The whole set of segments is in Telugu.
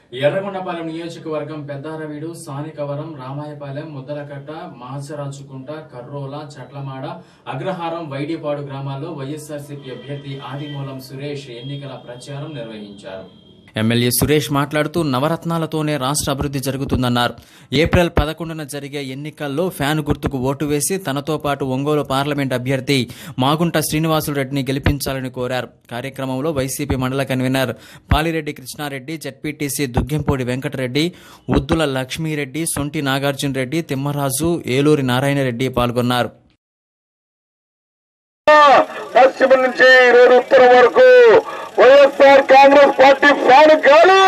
ఎర్రగొండపాలెం నియోజకవర్గం పెద్దారవీడు సానికవరం రామాయపాలెం ముద్దలకట్ట మాచరాచుకుంట కర్రోల చట్లమాడ అగ్రహారం వైడిపాడు గ్రామాల్లో వైఎస్ఆర్సీపీ అభ్యర్థి ఆదిమూలం సురేష్ ఎన్నికల ప్రచారం నిర్వహించారు ఎమ్మెల్యే సురేష్ మాట్లాడుతూ నవరత్నాలతోనే రాష్ట్ర అభివృద్ధి జరుగుతుందన్నారు ఏప్రిల్ పదకొండున జరిగే ఎన్నికల్లో ఫ్యాన్ గుర్తుకు ఓటు వేసి తనతో పాటు ఒంగోలు పార్లమెంట్ అభ్యర్థి మాగుంట శ్రీనివాసులరెడ్డిని గెలిపించాలని కోరారు కార్యక్రమంలో వైసీపీ మండల కన్వీనర్ పాలిరెడ్డి కృష్ణారెడ్డి జెడ్పీటీసీ దుగ్గెంపూడి వెంకటరెడ్డి ఉద్దుల లక్ష్మీరెడ్డి సొంటి నాగార్జున రెడ్డి తిమ్మరాజు ఏలూరి నారాయణరెడ్డి పాల్గొన్నారు పశ్చిమ నుంచి ఈరోజు ఉత్తరం వరకు వైఎస్ఆర్ కాంగ్రెస్ పార్టీ ఫ్యాన్ గాలు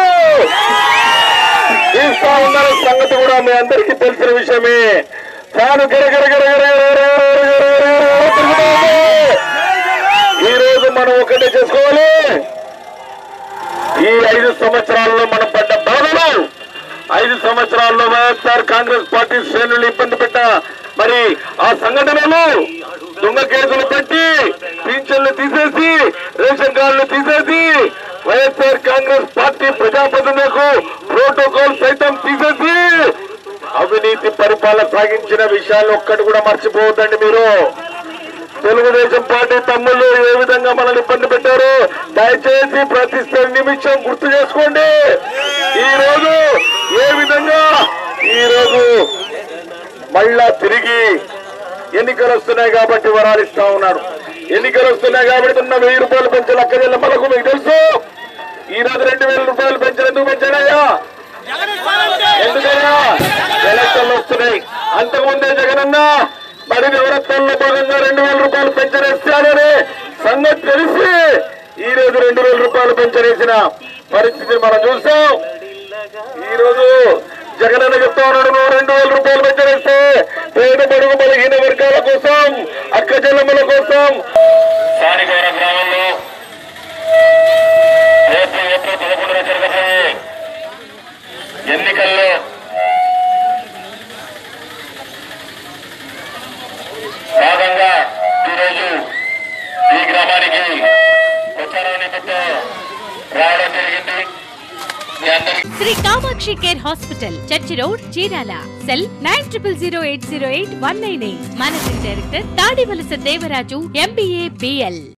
తీస్తా ఉన్న సంగతి కూడా మీ అందరికీ తెలిసిన విషయమే ఫ్యాన్ గిరగిర ఈ రోజు మనం ఒకటే చేసుకోవాలి ఈ ఐదు సంవత్సరాల్లో మనం పడ్డ బాధలు ఐదు సంవత్సరాల్లో వైఎస్ఆర్ కాంగ్రెస్ పార్టీ శ్రేణులు ఇబ్బంది పెట్ట మరి ఆ సంఘటనలు దొంగ కేసులు పెట్టి పింఛన్లు తీసేసి రేషన్ కార్డులు తీసేసి వైఎస్ఆర్ కాంగ్రెస్ పార్టీ ప్రజాప్రతినిధులకు ప్రోటోకాల్ సైతం తీసేసి అవినీతి పరిపాలన సాగించిన విషయాలు ఒక్కటి కూడా మర్చిపోవద్దండి మీరు తెలుగుదేశం పార్టీ తమ్ముళ్ళు ఏ విధంగా మనల్ని ఇబ్బంది పెట్టారు దయచేసి ప్రతి నిమిషం గుర్తు చేసుకోండి ఈ రోజు ఏ విధంగా ఈ రోజు మళ్ళా తిరిగి ఎన్నికలు వస్తున్నాయి కాబట్టి వరాలు ఇస్తా ఉన్నారు ఎన్నికలు వస్తున్నాయి కాబట్టి ఉన్న వెయ్యి రూపాయలు పెంచే లెక్క చెల్లమ్మలకు మీకు తెలుసు ఈ రోజు రెండు వేల రూపాయలు పెంచిన ఎందుకు పెంచాడయ్యా ఎందుకయ్యా ఎలక్షన్లు వస్తున్నాయి అంతకుముందే జగనన్న మరి నవరత్నాల్లో భాగంగా రెండు వేల రూపాయలు పెంచనేస్తాడని సంగతి తెలిసి ఈ రోజు రెండు వేల రూపాయలు పెంచనేసిన పరిస్థితి మనం చూసాం ఈ రోజు జగనన్న చెప్తా ఉన్నాడు నువ్వు రెండు వేల రూపాయలు పెంచనేస్తే పేద బడుగు బలహీన వర్గాల కోసం అక్క చెల్లెమ్మల కోసం స్థానిక గ్రామంలో రేపు ఏప్రిల్ పదకొండున జరగబోయే ఎన్నికల్లో భాగంగా ఈరోజు ఈ గ్రామానికి ప్రచారం నిమిత్తం రావడం జరిగింది మీ అందరికీ Shri Kamakshi care hospital church road Chirala cell nine triple zero eight zero eight one nine eight managing director Tadivalasa Devaraju MBA BL